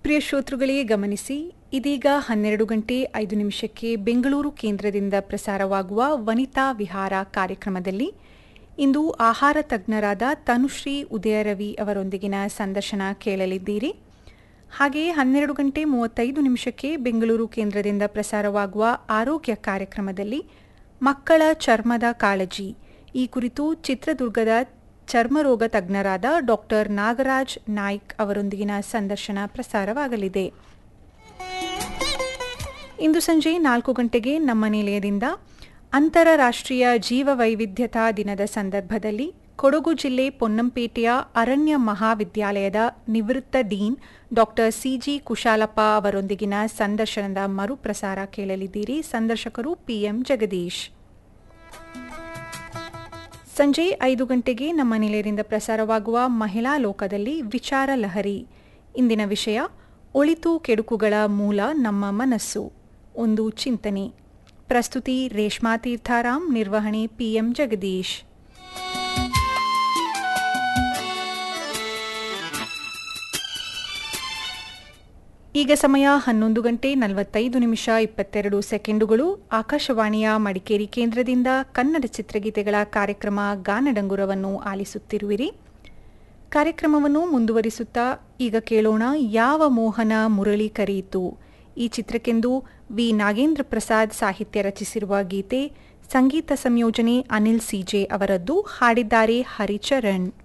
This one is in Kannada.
ಪ್ರಿಯ ಶ್ರೋತೃಗಳೇ ಗಮನಿಸಿ ಇದೀಗ ಹನ್ನೆರಡು ಗಂಟೆ ಐದು ನಿಮಿಷಕ್ಕೆ ಬೆಂಗಳೂರು ಕೇಂದ್ರದಿಂದ ಪ್ರಸಾರವಾಗುವ ವನಿತಾ ವಿಹಾರ ಕಾರ್ಯಕ್ರಮದಲ್ಲಿ ಇಂದು ಆಹಾರ ತಜ್ಞರಾದ ತನುಶ್ರೀ ಉದಯರವಿ ಅವರೊಂದಿಗಿನ ಸಂದರ್ಶನ ಕೇಳಲಿದ್ದೀರಿ ಹಾಗೆಯೇ ಹನ್ನೆರಡು ಗಂಟೆ ಮೂವತ್ತೈದು ನಿಮಿಷಕ್ಕೆ ಬೆಂಗಳೂರು ಕೇಂದ್ರದಿಂದ ಪ್ರಸಾರವಾಗುವ ಆರೋಗ್ಯ ಕಾರ್ಯಕ್ರಮದಲ್ಲಿ ಮಕ್ಕಳ ಚರ್ಮದ ಕಾಳಜಿ ಈ ಕುರಿತು ಚಿತ್ರದುರ್ಗದ ಚರ್ಮರೋಗ ತಜ್ಞರಾದ ಡಾಕ್ಟರ್ ನಾಗರಾಜ್ ನಾಯ್ಕ್ ಅವರೊಂದಿಗಿನ ಸಂದರ್ಶನ ಪ್ರಸಾರವಾಗಲಿದೆ ಇಂದು ಸಂಜೆ ನಾಲ್ಕು ಗಂಟೆಗೆ ನಮ್ಮ ನಿಲಯದಿಂದ ಅಂತಾರಾಷ್ಟ್ರೀಯ ಜೀವ ವೈವಿಧ್ಯತಾ ದಿನದ ಸಂದರ್ಭದಲ್ಲಿ ಕೊಡಗು ಜಿಲ್ಲೆ ಪೊನ್ನಂಪೇಟೆಯ ಅರಣ್ಯ ಮಹಾವಿದ್ಯಾಲಯದ ನಿವೃತ್ತ ಡೀನ್ ಡಾಕ್ಟರ್ ಸಿಜಿ ಕುಶಾಲಪ್ಪ ಅವರೊಂದಿಗಿನ ಸಂದರ್ಶನದ ಮರುಪ್ರಸಾರ ಕೇಳಲಿದ್ದೀರಿ ಸಂದರ್ಶಕರು ಪಿಎಂ ಜಗದೀಶ್ ಸಂಜೆ ಐದು ಗಂಟೆಗೆ ನಮ್ಮ ನಿಲಯದಿಂದ ಪ್ರಸಾರವಾಗುವ ಮಹಿಳಾ ಲೋಕದಲ್ಲಿ ವಿಚಾರ ಲಹರಿ ಇಂದಿನ ವಿಷಯ ಒಳಿತು ಕೆಡುಕುಗಳ ಮೂಲ ನಮ್ಮ ಮನಸ್ಸು ಒಂದು ಚಿಂತನೆ ಪ್ರಸ್ತುತಿ ರೇಷ್ಮಾ ತೀರ್ಥಾರಾಮ್ ನಿರ್ವಹಣೆ ಪಿಎಂ ಜಗದೀಶ್ ಈಗ ಸಮಯ ಹನ್ನೊಂದು ಗಂಟೆ ನಲವತ್ತೈದು ನಿಮಿಷ ಇಪ್ಪತ್ತೆರಡು ಸೆಕೆಂಡುಗಳು ಆಕಾಶವಾಣಿಯ ಮಡಿಕೇರಿ ಕೇಂದ್ರದಿಂದ ಕನ್ನಡ ಚಿತ್ರಗೀತೆಗಳ ಕಾರ್ಯಕ್ರಮ ಗಾನಡಂಗುರವನ್ನು ಆಲಿಸುತ್ತಿರುವಿರಿ ಕಾರ್ಯಕ್ರಮವನ್ನು ಮುಂದುವರಿಸುತ್ತಾ ಈಗ ಕೇಳೋಣ ಯಾವ ಮೋಹನ ಮುರಳಿ ಕರೆಯಿತು ಈ ಚಿತ್ರಕ್ಕೆಂದು ವಿ ನಾಗೇಂದ್ರ ಪ್ರಸಾದ್ ಸಾಹಿತ್ಯ ರಚಿಸಿರುವ ಗೀತೆ ಸಂಗೀತ ಸಂಯೋಜನೆ ಅನಿಲ್ ಸಿಜೆ ಅವರದ್ದು ಹಾಡಿದ್ದಾರೆ ಹರಿಚರಣ್